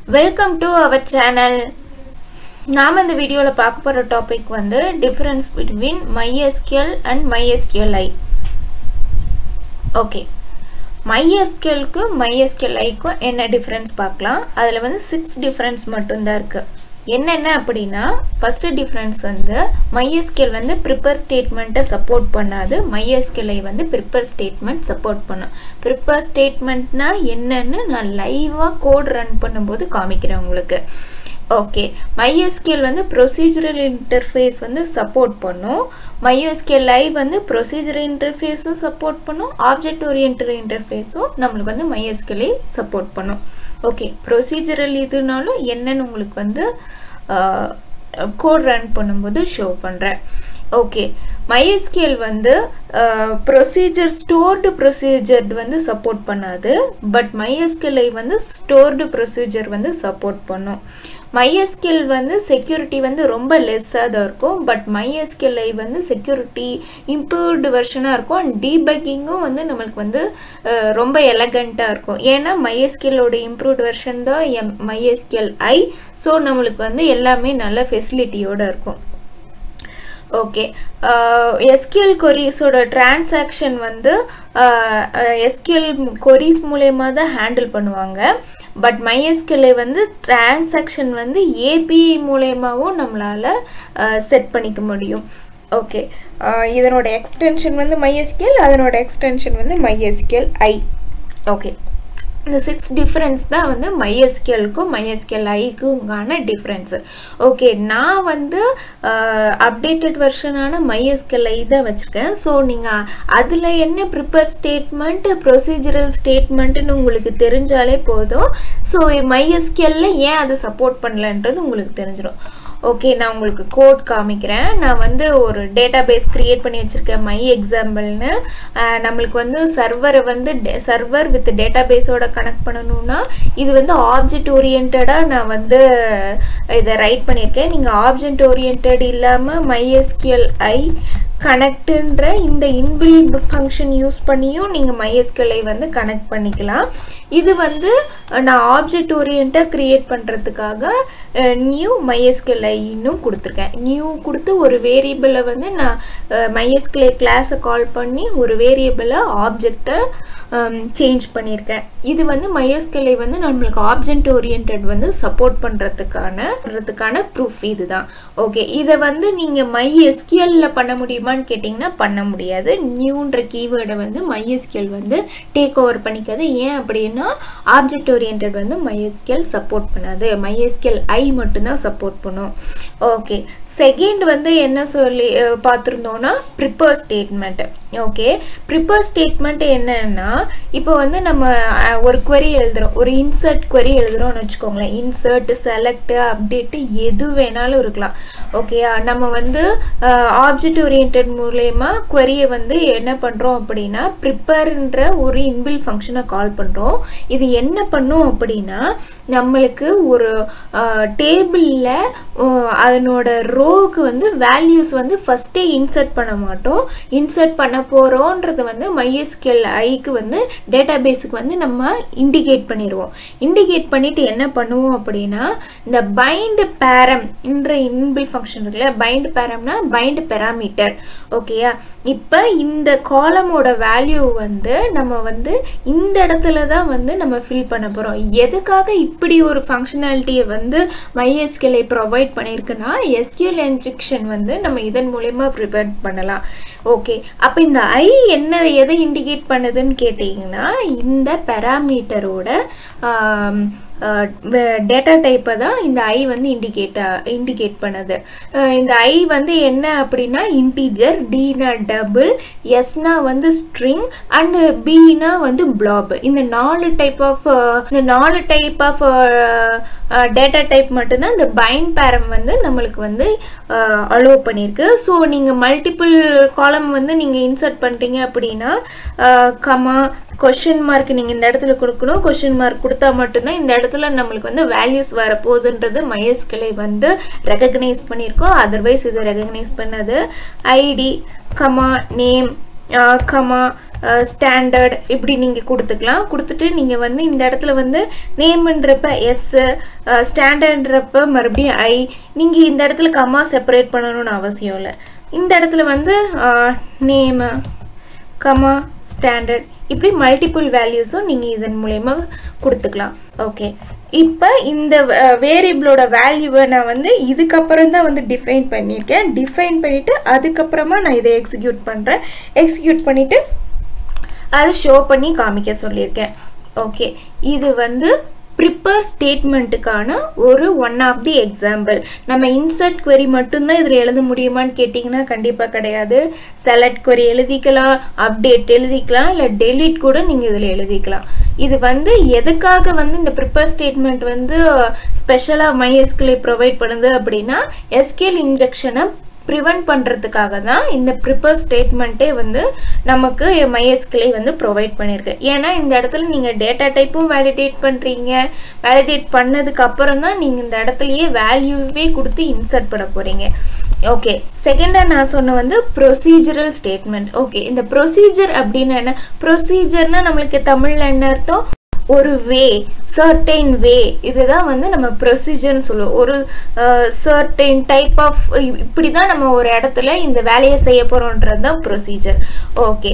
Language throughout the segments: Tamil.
வெல்கம் டு அவர் சேனல் நாம் இந்த வீடியோவில் பார்க்க போகிற டாபிக் வந்து difference between MySQL and MySQLi okay MySQLக்கு MySQLiக்கும் என்ன டிஃப்ரென்ஸ் பார்க்கலாம் அதில் வந்து சிக்ஸ் டிஃப்ரென்ஸ் மட்டும்தான் இருக்குது என்னென்ன அப்படின்னா ஃபர்ஸ்ட் டிஃப்ரென்ஸ் வந்து MySQL வந்து ப்ரிப்பேர் ஸ்டேட்மெண்ட்டை சப்போர்ட் பண்ணாது MySQLi வந்து ப்ரிப்பேர் ஸ்டேட்மெண்ட் சப்போர்ட் பண்ணும் ப்ரிப்பேர் ஸ்டேட்மெண்ட்னா என்னன்னு நான் லைவாக கோட் ரன் பண்ணும்போது காமிக்கிறேன் உங்களுக்கு ஓகே MySQL வந்து ப்ரொசீஜரல் இன்டர்ஃபேஸ் வந்து சப்போர்ட் பண்ணும் MySQLi வந்து ப்ரொசீஜரல் இன்டர்ஃபேஸும் சப்போர்ட் பண்ணும் ஆப்ஜெக்ட் ஓரியன்ட் இன்டர்ஃபேஸும் நம்மளுக்கு வந்து MySQLi சப்போர்ட் பண்ணும் ஓகே ப்ரொசீஜரல் இதுனாலும் என்னன்னு உங்களுக்கு வந்து கோட் ரன் பண்ணும்போது ஷோ பண்ணுறேன் ஓகே MySQL வந்து ப்ரொசீஜர் ஸ்டோர்டு ப்ரொசீஜர் வந்து சப்போர்ட் பண்ணாது பட் MySQLi வந்து ஸ்டோர்டு ப்ரொசீஜர் வந்து சப்போர்ட் பண்ணும் MySQL வந்து செக்யூரிட்டி வந்து ரொம்ப லெஸ்ஸாக தான் இருக்கும் பட் MySQLi வந்து செக்யூரிட்டி இம்ப்ரூவ்டு வெர்ஷனாக இருக்கும் அண்ட் டீபக்கிங்கும் வந்து நம்மளுக்கு வந்து ரொம்ப எலகண்ட்டாக இருக்கும் ஏன்னா MySQLோட இம்ப்ரூவ்டு வெர்ஷன் தான் எம் MySQLi ஸோ நம்மளுக்கு வந்து எல்லாமே நல்ல ஃபெசிலிட்டியோடு இருக்கும் ஓகே எஸ்கியூஎல் கொரீஸோட டிரான்சாக்ஷன் வந்து எஸ்கியூஎல் கொரீஸ் மூலயமா தான் ஹேண்டில் பண்ணுவாங்க பட் மைஎஸ்கியூஎல்ஐ வந்து டிரான்சாக்ஷன் வந்து ஏபிஐ மூலயமாவும் நம்மளால் செட் பண்ணிக்க முடியும் ஓகே இதனோட எக்ஸ்டென்ஷன் வந்து மைஎஸ்கியூஎல் அதனோட எக்ஸ்டென்ஷன் வந்து மைஎஸ்கியூஎல் ஐ ஓகே இந்த சிக்ஸ் டிஃப்ரென்ஸ் தான் வந்து மைஎஸ்கியூஎல்க்கும் மைஎஸ்கியூஎல்ஐக்குங்கான டிஃப்ரென்ஸு ஓகே நான் வந்து அப்டேட்டட் வெர்ஷனான மைஎஸ்கியூஎல்ஐ தான் வச்சுருக்கேன் ஸோ நீங்கள் அதில் என்ன ப்ரிப்பேர் ஸ்டேட்மெண்ட் ப்ரொசீஜரல் ஸ்டேட்மெண்ட்டுன்னு உங்களுக்கு தெரிஞ்சாலே போதும் ஸோ மைஎஸ்கியூஎல்ல ஏன் அது சப்போர்ட் பண்ணலன்றது உங்களுக்கு தெரிஞ்சிடும் ஓகே நான் உங்களுக்கு கோட் காமிக்கிறேன் நான் வந்து ஒரு டேட்டா பேஸ் க்ரியேட் பண்ணி வச்சுருக்கேன் மை எக்ஸாம்பிள்னு நம்மளுக்கு வந்து சர்வரை வந்து சர்வர் வித் டேட்டா பேஸோட கனெக்ட் பண்ணணும்னா இது வந்து ஆப்ஜெக்ட் ஓரியன்டாக நான் வந்து இதை ரைட் பண்ணியிருக்கேன் நீங்கள் ஆப்ஜெக்ட் ஓரியன்ட் இல்லாமல் மைஎஸ்கியூஎல் ஐ கனெக்டுன்ற இந்த இன்பில்ட் ஃபங்க்ஷன் யூஸ் பண்ணியும் நீங்கள் மைஎஸ்கியூஎல்ஐ வந்து கனெக்ட் பண்ணிக்கலாம் இது வந்து நான் ஆப்ஜெக்ட் ஓரியண்ட்டாக க்ரியேட் பண்ணுறதுக்காக நியூ மைஎஸ்கியூஎல்ஐன்னு கொடுத்துருக்கேன் நியூ கொடுத்து ஒரு வேரியபிளை வந்து நான் மைஎஸ்கியூஎல்ஐ கிளாஸை கால் பண்ணி ஒரு வேரியபிளை ஆப்ஜெக்டை சேஞ்ச் பண்ணியிருக்கேன் இது வந்து மைஎஸ்கியூஎல்ஐ வந்து நம்மளுக்கு ஆப்ஜெக்ட் ஓரியன்ட் வந்து சப்போர்ட் பண்ணுறதுக்கான பண்ணுறதுக்கான ப்ரூஃப் இதுதான் ஓகே இதை வந்து நீங்கள் மைஎஸ்கியூஎல்ல பண்ண முடியுமான்னு கேட்டிங்கன்னா பண்ண முடியாது நியூன்ற கீவேர்டை வந்து மைஎஸ்கியூஎல் வந்து டேக் ஓவர் பண்ணிக்காது ஏன் அப்படின்னா ஆப்ஜெக்ட் ஓரியன்ட் வந்து மைஎஸ்கியூஎல் சப்போர்ட் பண்ணாது மைஎஸ்கியூஎல் ஐ மட்டும்தான் சப்போர்ட் பண்ணும் ஓகே செகண்ட் வந்து என்ன சொல்லி பார்த்துருந்தோன்னா prepare statement okay prepare statement என்னன்னா இப்போ வந்து நம்ம ஒரு query எழுதுகிறோம் ஒரு இன்சர்ட் query எழுதுகிறோம்னு வச்சுக்கோங்களேன் இன்சர்ட் செலக்ட் அப்டேட்டு எது வேணாலும் இருக்கலாம் ஓகே நம்ம வந்து ஆப்ஜெக்ட் ஓரியன்ட் மூலயமா queryயை வந்து என்ன பண்ணுறோம் அப்படின்னா ப்ரிப்பேர்ன்ற ஒரு இன்பில் ஃபங்க்ஷனை கால் பண்ணுறோம் இது என்ன பண்ணும் அப்படின்னா நம்மளுக்கு ஒரு டேபிளில் அதனோட ரோவுக்கு வந்து வேல்யூஸ் வந்து ஃபஸ்ட்டே இன்சர்ட் பண்ண மாட்டோம் இன்சர்ட் பண்ண போகிறோன்றது வந்து மைஎஸ்கியூஎல் ஐக்கு வந்து டேட்டா பேஸுக்கு வந்து நம்ம இண்டிகேட் பண்ணிடுவோம் இண்டிகேட் பண்ணிட்டு என்ன பண்ணுவோம் அப்படின்னா இந்த பைண்ட் பேரம் என்ற இன்பில் ஃபங்க்ஷன் இருக்குல்ல பைண்ட் பேரம்னா பைண்ட் பெராமீட்டர் ஓகேயா இப்போ இந்த காலமோட வேல்யூ வந்து நம்ம வந்து இந்த இடத்துல தான் வந்து நம்ம ஃபில் பண்ண போகிறோம் எதுக்காக இப்படி ஒரு ஃபங்க்ஷனாலிட்டியை வந்து மைஎஸ்கியூஎல்ஐ ப்ரொவைட் பண்ணியிருக்குன்னா எஸ்கியூஎல் இன்ஜெக்ஷன் வந்து நம்ம இதன் மூலயமா ப்ரிப்பேர் பண்ணலாம் ஓகே அப்போ இந்த ஐ என்ன எதை இண்டிகேட் பண்ணுதுன்னு கேட்டிங்கன்னா இந்த பெராமீட்டரோட டேட்டா டைப்பை தான் இந்த ஐ வந்து இண்டிகேட் இண்டிகேட் பண்ணுது இந்த ஐ வந்து என்ன அப்படின்னா இன்டீஜர் டினா டபுள் எஸ்னா வந்து ஸ்ட்ரிங் அண்ட் பினா வந்து பிளாப் இந்த நாலு டைப் ஆஃப் இந்த நாலு டைப் ஆஃப் டேட்டா டைப் மட்டும்தான் இந்த பைண்ட் பேரம் வந்து நம்மளுக்கு வந்து அலோவ் பண்ணியிருக்கு ஸோ நீங்கள் மல்டிபிள் காலம் வந்து நீங்கள் இன்சர்ட் பண்ணுறீங்க அப்படின்னா கமா கொஷின் மார்க் நீங்கள் இந்த இடத்துல கொடுக்கணும் கொஷின் மார்க் கொடுத்தா மட்டும்தான் இந்த இடத்துல நம்மளுக்கு வந்து வேல்யூஸ் வரப்போகுதுன்றது மைஎஸ்கிளை வந்து ரெகக்னைஸ் பண்ணியிருக்கோம் அதர்வைஸ் இது ரெகக்னைஸ் பண்ணது ID comma name comma standard இப்படி நீங்கள் கொடுத்துக்கலாம் கொடுத்துட்டு நீங்கள் வந்து இந்த இடத்துல வந்து நேம்ன்றப்ப எஸ் ஸ்டாண்டர்ட்ன்றப்ப மறுபடியும் ஐ நீங்கள் இந்த இடத்துல கம்மா செப்பரேட் பண்ணணும்னு அவசியம் இல்லை இந்த இடத்துல வந்து நேமு கமா ஸ்டாண்டர்ட் இப்படி மல்டிபிள் வேல்யூஸும் நீங்கள் இதன் மூலயமா கொடுத்துக்கலாம் ஓகே இப்போ இந்த வேரியபிளோட வேல்யூவை நான் வந்து இதுக்கப்புறம் தான் வந்து டிஃபைன் பண்ணியிருக்கேன் டிஃபைன் பண்ணிவிட்டு அதுக்கப்புறமா நான் இதை எக்ஸிக்யூட் பண்ணுறேன் எக்ஸிக்யூட் பண்ணிவிட்டு அதை ஷோ பண்ணி காமிக்க சொல்லியிருக்கேன் ஓகே இது வந்து ப்ரிப்பேர் ஸ்டேட்மெண்ட்டுக்கான ஒரு ஒன் ஆஃப் தி எக்ஸாம்பிள் நம்ம இன்சர்ட் query மட்டும்தான் இதில் எழுத முடியுமான்னு கேட்டிங்கன்னா கண்டிப்பாக கிடையாது செலக்ட் query எழுதிக்கலாம் அப்டேட் எழுதிக்கலாம் இல்லை டெலீட் கூட நீங்கள் இதில் எழுதிக்கலாம் இது வந்து எதுக்காக வந்து இந்த ப்ரிப்பேர் ஸ்டேட்மெண்ட் வந்து ஸ்பெஷலாக மைஎஸ்கிளை ப்ரொவைட் பண்ணுது அப்படின்னா எஸ்கேல் இன்ஜெக்ஷனை ப்ரிவென்ட் பண்ணுறதுக்காக தான் இந்த ப்ரிப்பேர் ஸ்டேட்மெண்ட்டே வந்து நமக்கு மைஎஸ்கிளை வந்து ப்ரொவைட் பண்ணியிருக்கு ஏன்னா இந்த இடத்துல நீங்கள் டேட்டா டைப்பும் வேலிடேட் பண்ணுறீங்க வேலிடேட் பண்ணதுக்கு அப்புறம் தான் நீங்கள் இந்த இடத்துலையே வேல்யூவே கொடுத்து இன்சர்ட் பண்ண போகிறீங்க ஓகே செகண்டாக நான் சொன்ன வந்து ப்ரொசீஜரல் ஸ்டேட்மெண்ட் ஓகே இந்த ப்ரொசீஜர் அப்படின்னா என்ன ப்ரொசீஜர்னா நம்மளுக்கு தமிழில் என்ன அர்த்தம் ஒரு வே சர்டைன் வே இதுதான் வந்து நம்ம ப்ரொசீஜர்னு சொல்லுவோம் ஒரு சர்டைன் டைப் ஆஃப் இப்படி தான் நம்ம ஒரு இடத்துல இந்த வேலையை செய்ய போகிறோன்றது தான் ப்ரொசீஜர் ஓகே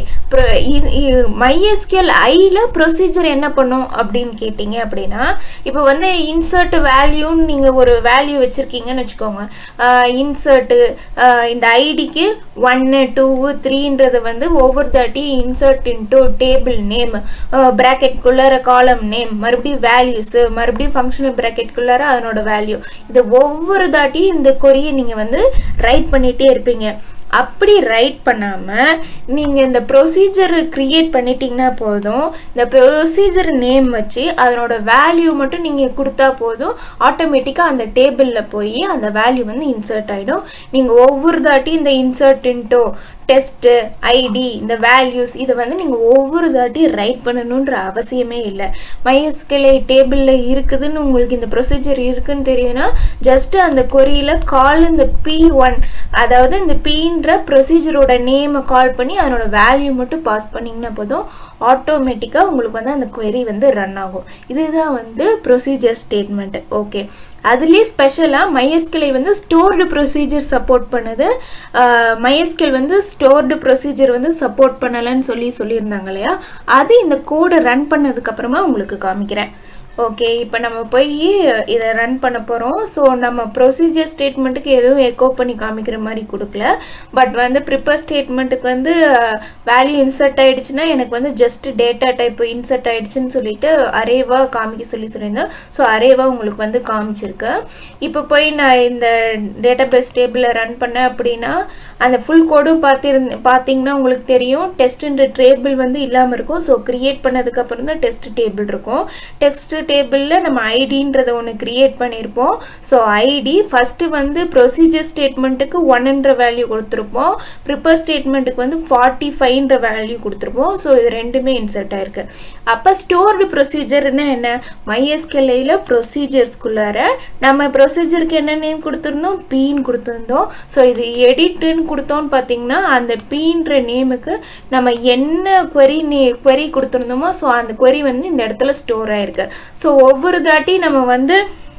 மைஎஸ்கியூஎல் ஐயில் ப்ரொசீஜர் என்ன பண்ணும் அப்படின்னு கேட்டிங்க அப்படின்னா இப்போ வந்து இன்சர்ட் வேல்யூன்னு நீங்கள் ஒரு வேல்யூ வச்சுருக்கீங்கன்னு வச்சுக்கோங்க இன்சர்ட்டு இந்த ஐடிக்கு ஒன்று டூ த்ரீன்றது வந்து ஒவ்வொரு தாட்டியும் இன்சர்ட் இன்டூ டேபிள் நேம் ப்ராக்கெட்குள்ளார காலம் நேம் மறுபடியும் வேல்யூஸு மறுபடியும் ஃபங்க்ஷனல் ப்ராக்கெட்குள்ளார அதனோட வேல்யூ இது ஒவ்வொரு தாட்டியும் இந்த கொரியை நீங்கள் வந்து ரைட் பண்ணிகிட்டே இருப்பீங்க அப்படி ரைட் பண்ணாமல் நீங்கள் இந்த ப்ரொசீஜர் க்ரியேட் பண்ணிட்டீங்கன்னா போதும் இந்த ப்ரொசீஜர் நேம் வச்சு அதனோட வேல்யூ மட்டும் நீங்கள் கொடுத்தா போதும் ஆட்டோமேட்டிக்காக அந்த டேபிளில் போய் அந்த வேல்யூ வந்து இன்சர்ட் ஆகிடும் நீங்கள் ஒவ்வொரு தாட்டியும் இந்த இன்சர்ட் இன்ட்டோ டெஸ்ட்டு ஐடி இந்த வேல்யூஸ் இதை வந்து நீங்கள் ஒவ்வொரு தாட்டியும் ரைட் பண்ணணுன்ற அவசியமே இல்லை மைஎஸ்கிளை டேபிளில் இருக்குதுன்னு உங்களுக்கு இந்த ப்ரொசீஜர் இருக்குன்னு தெரியுதுன்னா ஜஸ்ட் அந்த கொரியில் கால் இந்த பி ஒன் அதாவது இந்த பீன்ற ப்ரொசீஜரோட நேமை கால் பண்ணி அதனோட வேல்யூ மட்டும் பாஸ் பண்ணிங்கன்னா போதும் ஆட்டோமேட்டிக்காக உங்களுக்கு வந்து அந்த query வந்து ரன் ஆகும் இதுதான் வந்து ப்ரொசீஜர் ஸ்டேட்மெண்ட் ஓகே அதுலேயே ஸ்பெஷலாக மைஎஸ்கிளை வந்து ஸ்டோர்டு ப்ரொசீஜர் சப்போர்ட் பண்ணுது மைஎஸ்கில் வந்து ஸ்டோர்டு ப்ரொசீஜர் வந்து சப்போர்ட் பண்ணலைன்னு சொல்லி சொல்லியிருந்தாங்க இல்லையா அது இந்த கோடை ரன் பண்ணதுக்கப்புறமா உங்களுக்கு காமிக்கிறேன் ஓகே இப்போ நம்ம போய் இதை ரன் பண்ண போகிறோம் ஸோ நம்ம ப்ரொசீஜர் ஸ்டேட்மெண்ட்டுக்கு எதுவும் எக்கோ பண்ணி காமிக்கிற மாதிரி கொடுக்கல பட் வந்து ப்ரிப்பேர் ஸ்டேட்மெண்ட்டுக்கு வந்து வேல்யூ இன்சர்ட் ஆயிடுச்சுன்னா எனக்கு வந்து ஜஸ்ட் டேட்டா டைப் இன்சர்ட் ஆயிடுச்சுன்னு சொல்லிட்டு அரேவாக காமிக்க சொல்லி சொல்லியிருந்தேன் ஸோ அரேவாக உங்களுக்கு வந்து காமிச்சிருக்கேன் இப்போ போய் நான் இந்த டேட்டா பேஸ் டேபிளில் ரன் பண்ணேன் அப்படின்னா அந்த ஃபுல் கோடும் பார்த்திருந்த பார்த்தீங்கன்னா உங்களுக்கு தெரியும் டெஸ்ட்ன்ற டேபிள் வந்து இல்லாமல் இருக்கும் ஸோ க்ரியேட் பண்ணதுக்கப்புறம் தான் டெஸ்ட் டேபிள் இருக்கும் டெஸ்ட் டேபிளில் நம்ம ஐடின்றத ஒன்று க்ரியேட் பண்ணியிருப்போம் ஸோ ஐடி ஃபஸ்ட்டு வந்து ப்ரொசீஜர் ஸ்டேட்மெண்ட்டுக்கு ஒன்ன்ற வேல்யூ கொடுத்துருப்போம் ப்ரிப்பேர் ஸ்டேட்மெண்ட்டுக்கு வந்து ஃபார்ட்டி ஃபைவ்ன்ற வேல்யூ கொடுத்துருப்போம் ஸோ இது ரெண்டுமே இன்சர்ட் ஆயிருக்கு அப்போ ஸ்டோர்டு ப்ரொசீஜர்னா என்ன மைஎஸ்கெல்லையில் ப்ரொசீஜர்ஸ்குள்ளார நம்ம ப்ரொசீஜருக்கு என்ன நேம் கொடுத்துருந்தோம் பீன் கொடுத்துருந்தோம் ஸோ இது எடிட்டுன்னு கொடுத்தோன்னு பார்த்தீங்கன்னா அந்த பீன்ற நேமுக்கு நம்ம என்ன query நே query கொடுத்துருந்தோமோ ஸோ அந்த query வந்து இந்த இடத்துல ஸ்டோர் ஆயிருக்கு ஸோ ஒவ்வொரு தாட்டி நம்ம வந்து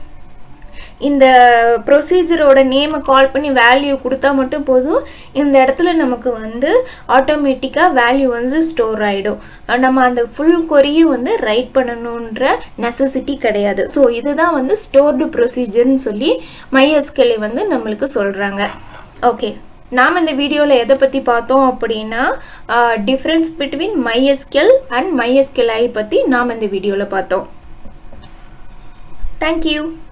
இந்த ப்ரொசீஜரோட நேமை கால் பண்ணி வேல்யூ கொடுத்தா மட்டும் போதும் இந்த இடத்துல நமக்கு வந்து ஆட்டோமேட்டிக்காக வேல்யூ வந்து ஸ்டோர் ஆகிடும் நம்ம அந்த ஃபுல் கொரியும் வந்து ரைட் பண்ணணுன்ற நெசசிட்டி கிடையாது ஸோ இதுதான் வந்து ஸ்டோர்டு ப்ரொசீஜர்னு சொல்லி மைஎஸ்கெலை வந்து நம்மளுக்கு சொல்கிறாங்க ஓகே நாம் இந்த வீடியோவில் எதை பற்றி பார்த்தோம் அப்படின்னா difference between MySQL and MySQL I பற்றி நாம் இந்த வீடியோவில் பார்த்தோம் தேங்க்யூ